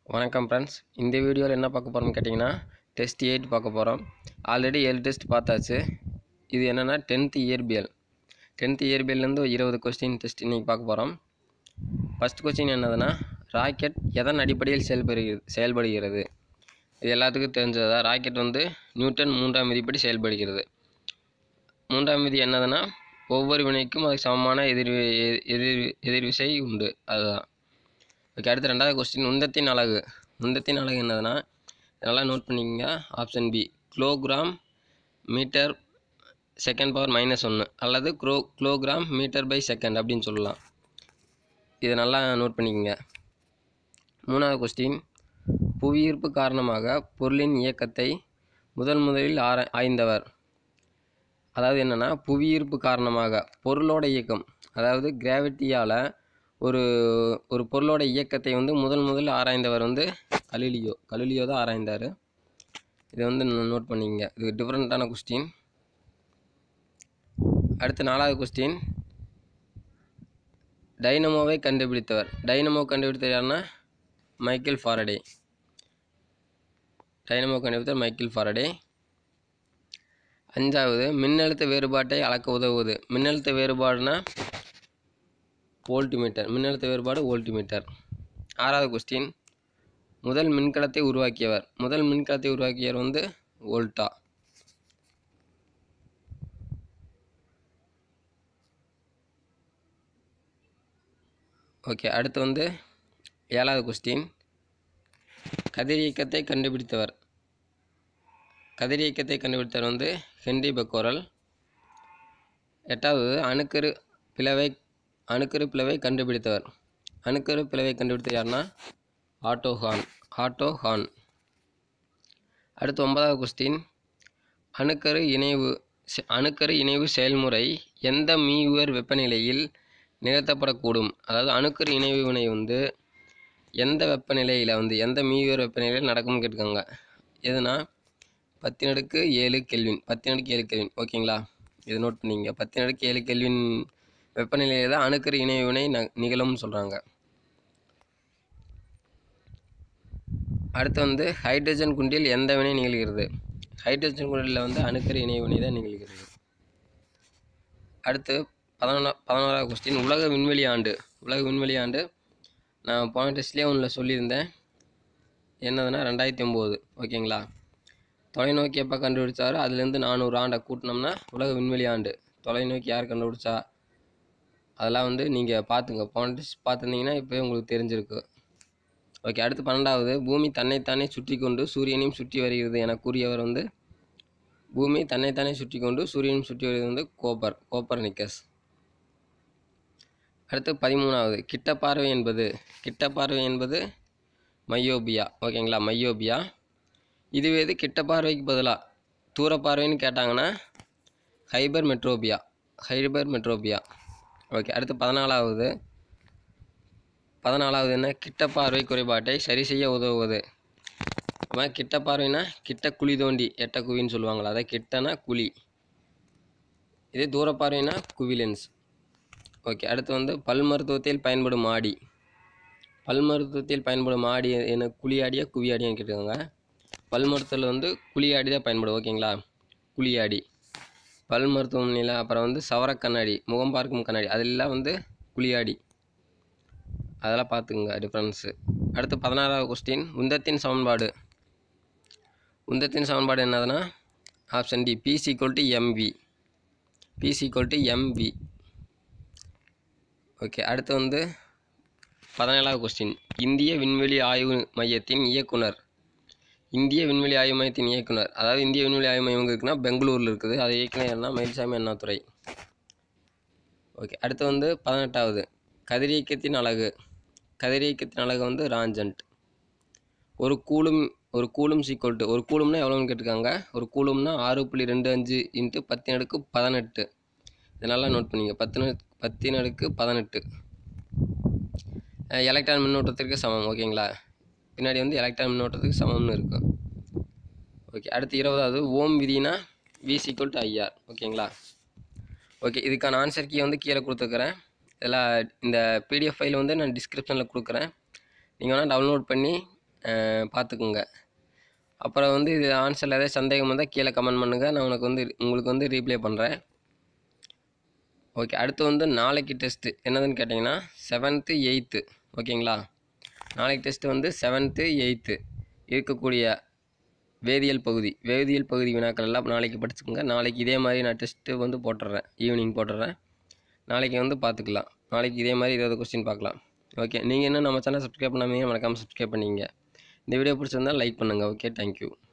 வணக்கம் ஃப்ரெண்ட்ஸ் இந்த வீடியோவில் என்ன பார்க்க போகிறோம்னு கேட்டிங்கன்னா டெஸ்ட் எயிட் பார்க்க போகிறோம் ஆல்ரெடி ஏழு டெஸ்ட் பார்த்தாச்சு இது என்னென்னா டென்த்து இயற்பியல் டென்த்து இயற்பியல்லேருந்து இருபது கொஸ்டின் டெஸ்ட் இன்றைக்கி பார்க்க போகிறோம் ஃபஸ்ட் கொஸ்டின் என்னதுன்னா ராக்கெட் எதன் அடிப்படையில் செயல்படுகிறது செயல்படுகிறது இது எல்லாத்துக்கும் தெரிஞ்சதா ராக்கெட் வந்து நியூட்டன் மூன்றாம் விதிப்படி செயல்படுகிறது மூன்றாம் விதி என்னதுன்னா ஒவ்வொரு வினைக்கும் அதுக்கு சமமான எதிர் எதிர் எதிர்விசை உண்டு அதுதான் ஓகே அடுத்து ரெண்டாவது கொஸ்டின் உந்தத்தின் அலகு உந்தத்தின் அலகு என்னதுன்னா நல்லா நோட் பண்ணிக்கங்க option B kilogram metre second power minus ஒன்று அல்லது க்ரோ கிலோகிராம் மீட்டர் பை செகண்ட் அப்படின்னு சொல்லலாம் இதை நல்லா நோட் பண்ணிக்கங்க மூணாவது கொஸ்டின் புவியீர்ப்பு காரணமாக பொருளின் இயக்கத்தை முதல் முதலில் ஆர ஆய்ந்தவர் அதாவது என்னென்னா புவியீர்ப்பு காரணமாக பொருளோட இயக்கம் அதாவது கிராவிட்டியால் ஒரு ஒரு பொருளோட இயக்கத்தை வந்து முதல் முதல்ல ஆராய்ந்தவர் வந்து கலிலியோ கலிலியோ தான் ஆராய்ந்தார் இதை வந்து நோட் பண்ணிக்கங்க இது டிஃப்ரெண்ட்டான கொஸ்டின் அடுத்து நாலாவது கொஸ்டின் டைனமோவை கண்டுபிடித்தவர் டைனமோ கண்டுபிடித்தவர் யாருன்னா மைக்கேல் ஃபாரடே டைனமோ கண்டுபிடித்தவர் மைக்கேல் ஃபாரடே அஞ்சாவது மின்னழுத்த வேறுபாட்டை அளக்க உதவுவது மின்னழுத்த வேறுபாடுனா வோல்ட்மீட்டர் மின்னழுத்த வேறுபாடு வோல்ட்மீட்டர் ஆறாவது கொஸ்டின் முதல் மின்கலத்தை உருவாக்கியவர் முதல் மின்கலத்தை உருவாக்கியவர் வந்து வோல்டா ஓகே அடுத்து வந்து ஏழாவது கொஸ்டின் கதிரியக்கத்தை கண்டுபிடித்தவர் கதிரியக்கத்தை கண்டுபிடித்தவர் வந்து ஹென்ரி பெக்கோரல் எட்டாவது அணுக்கரு பிளவை அணுக்கரு பிளவை கண்டுபிடித்தவர் அணுக்கரு பிளவை கண்டுபிடித்தவர் யாருன்னா ஆட்டோ ஹான் ஆட்டோ ஹான் அடுத்து ஒன்பதாவது கொஸ்டின் அணுக்கரு இணைவு செ- அணுக்கரு இணைவு செயல்முறை எந்த மீ உயர் வெப்பநிலையில் நிகழ்த்தப்படக்கூடும் அதாவது அணுக்கரு இணைவு வினை வந்து எந்த வெப்பநிலையில் வந்து எந்த மீ உயர் வெப்பநிலையில் நடக்கும்னு கேட்டுக்கோங்க எதுனா பத்தினடுக்கு ஏழு கெல்வின் பத்தினடுக்கு ஏழு கெல்வின் ஓகேங்களா இதை நோட் பண்ணிங்க பத்தினடுக்கு ஏழு கெல்வின் வெப்பநிலையில் தான் அணுக்கரு இணைவு வினை ந நிகழும்னு சொல்கிறாங்க அடுத்து வந்து ஹைட்ரஜன் குண்டில் எந்த வினை நிகழ்கிறது ஹைட்ரஜன் குண்டில் வந்து அணுக்கரு இணைவு வினை தான் நிகழ்கிறது அடுத்து பதினொன்றா பதினோராவது கொஸ்டின் உலக விண்வெளி ஆண்டு உலக விண்வெளி ஆண்டு நான் போன டெஸ்ட்லேயே ஒன்றில் சொல்லியிருந்தேன் என்னதுன்னா ரெண்டாயிரத்தி ஒம்பது ஓகேங்களா தொலைநோக்கி எப்போ கண்டுபிடிச்சாரோ அதுலேருந்து நானூறு ஆண்டை கூட்டினோம்னா உலக விண்வெளி ஆண்டு தொலைநோக்கி யார் கண்டுபிடிச்சா அதெல்லாம் வந்து நீங்கள் பார்த்துங்க போன டெஸ்ட் பார்த்துருந்தீங்கன்னா இப்போயே உங்களுக்கு தெரிஞ்சிருக்கு ஓகே அடுத்து பன்னெண்டாவது பூமி தன்னைத்தானே சுற்றி கொண்டு சூரியனையும் சுற்றி வருகிறது என கூறியவர் வந்து பூமி தன்னைத்தானே சுற்றி கொண்டு சூரியனையும் சுற்றி வருகிறது வந்து கோப்பர் கோப்பர் நிக்கஸ் அடுத்து பதிமூணாவது கிட்ட பார்வை என்பது கிட்ட பார்வை என்பது மையோபியா ஓகேங்களா மையோபியா இதுவே இது கிட்ட பார்வைக்கு பதிலாக தூர பார்வைன்னு கேட்டாங்கன்னா hypermetropia hypermetropia okay அடுத்து பதினாலாவது பதினாலாவது என்ன கிட்ட பார்வை குறைபாட்டை சரி செய்ய உதவுவது நம்ம கிட்ட பார்வைனா கிட்ட குழி தோண்டி எட்ட குவின்னு சொல்லுவாங்களா அதை கிட்டனா குழி இதே தூர பார்வைனா குவி லென்ஸ் ஓகே அடுத்து வந்து பல் மருத்துவத்தில் பயன்படும் ஆடி பல் மருத்துவத்தில் பயன்படும் ஆடி என்ன குழியாடியா குவியாடியான்னு கேட்டுக்கோங்க பல் மருத்துவத்தில் வந்து குழியாடி தான் பயன்படும் ஓகேங்களா குழியாடி பல் மருத்துவமனையில் அப்புறம் வந்து சவர கண்ணாடி முகம் பார்க்கும் கண்ணாடி அதெல்லாம் வந்து குழியாடி அதெல்லாம் பார்த்துக்குங்க டிஃப்ரென்ஸு அடுத்து பதினாறாவது கொஸ்டின் உந்தத்தின் சமன்பாடு உந்தத்தின் சமன்பாடு என்னதுன்னா option D P equal to mv P equal to mv okay அடுத்து வந்து பதினேழாவது கொஸ்டின் இந்திய விண்வெளி ஆய்வு மையத்தின் இயக்குனர் இந்திய விண்வெளி ஆய்வு மையத்தின் இயக்குனர் அதாவது இந்திய விண்வெளி ஆய்வு மையம் எங்கே இருக்குன்னா பெங்களூரில் இருக்குது அதை இயக்குனர் என்ன மயில்சாமி அண்ணாதுரை ஓகே அடுத்து வந்து பதினெட்டாவது கதிரியக்கத்தின் அலகு கதிரியக்கத்தின் அலகு வந்து ராஞ்சன்ட் ஒரு கூலும் ஒரு கூலும் சீக்வல் டு ஒரு கூலும்னா எவ்வளோன்னு கேட்டிருக்காங்க ஒரு கூலும்னா ஆறு புள்ளி ரெண்டு அஞ்சு இன்ட்டு பத்தின் அடுக்கு பதினெட்டு இதை நல்லா நோட் பண்ணிங்க பத்து பத்தின் அடுக்கு பதினெட்டு எலக்ட்ரான் மின்னோட்டத்திற்கு சமம் ஓகேங்களா பின்னாடி வந்து எலக்ட்ரான் மின்னோட்டத்துக்கு சமம்னு இருக்கும் ஓகே அடுத்து இருபதாவது ஓம் விதினா வி சீக்வல் டு ஐஆர் ஓகேங்களா ஓகே இதுக்கான ஆன்சர் கீ வந்து கீழே கொடுத்துருக்குறேன் இதில் இந்த பிடிஎஃப் ஃபைல் வந்து நான் டிஸ்கிரிப்ஷனில் கொடுக்குறேன் நீங்கள் வேணால் டவுன்லோட் பண்ணி பார்த்துக்குங்க அப்புறம் வந்து இது ஆன்சரில் ஏதாவது சந்தேகம் வந்தால் கீழே கமெண்ட் பண்ணுங்கள் நான் உனக்கு வந்து உங்களுக்கு வந்து ரீப்ளே பண்ணுறேன் ஓகே அடுத்து வந்து நாளைக்கு டெஸ்ட்டு என்னதுன்னு கேட்டிங்கன்னா செவன்த்து எயித்து ஓகேங்களா நாளைக்கு டெஸ்ட்டு வந்து செவன்த்து எயித்து இருக்கக்கூடிய வேதியியல் பகுதி வேதியியல் பகுதி வினாக்கள் எல்லாம் நாளைக்கு படிச்சுக்கோங்க நாளைக்கு இதே மாதிரி நான் டெஸ்ட்டு வந்து போட்டுடுறேன் ஈவினிங் போட்டுடுறேன் நாளைக்கு வந்து பார்த்துக்கலாம் நாளைக்கு இதே மாதிரி இருபது கொஸ்டின் பார்க்கலாம் ஓகே நீங்கள் இன்னும் நம்ம சேனல் சப்ஸ்கிரைப் பண்ணாமல் மறக்காமல் சப்ஸ்கிரைப் பண்ணிங்க இந்த வீடியோ பிடிச்சிருந்தால் லைக் பண்ணுங்கள் ஓகே தேங்க்யூ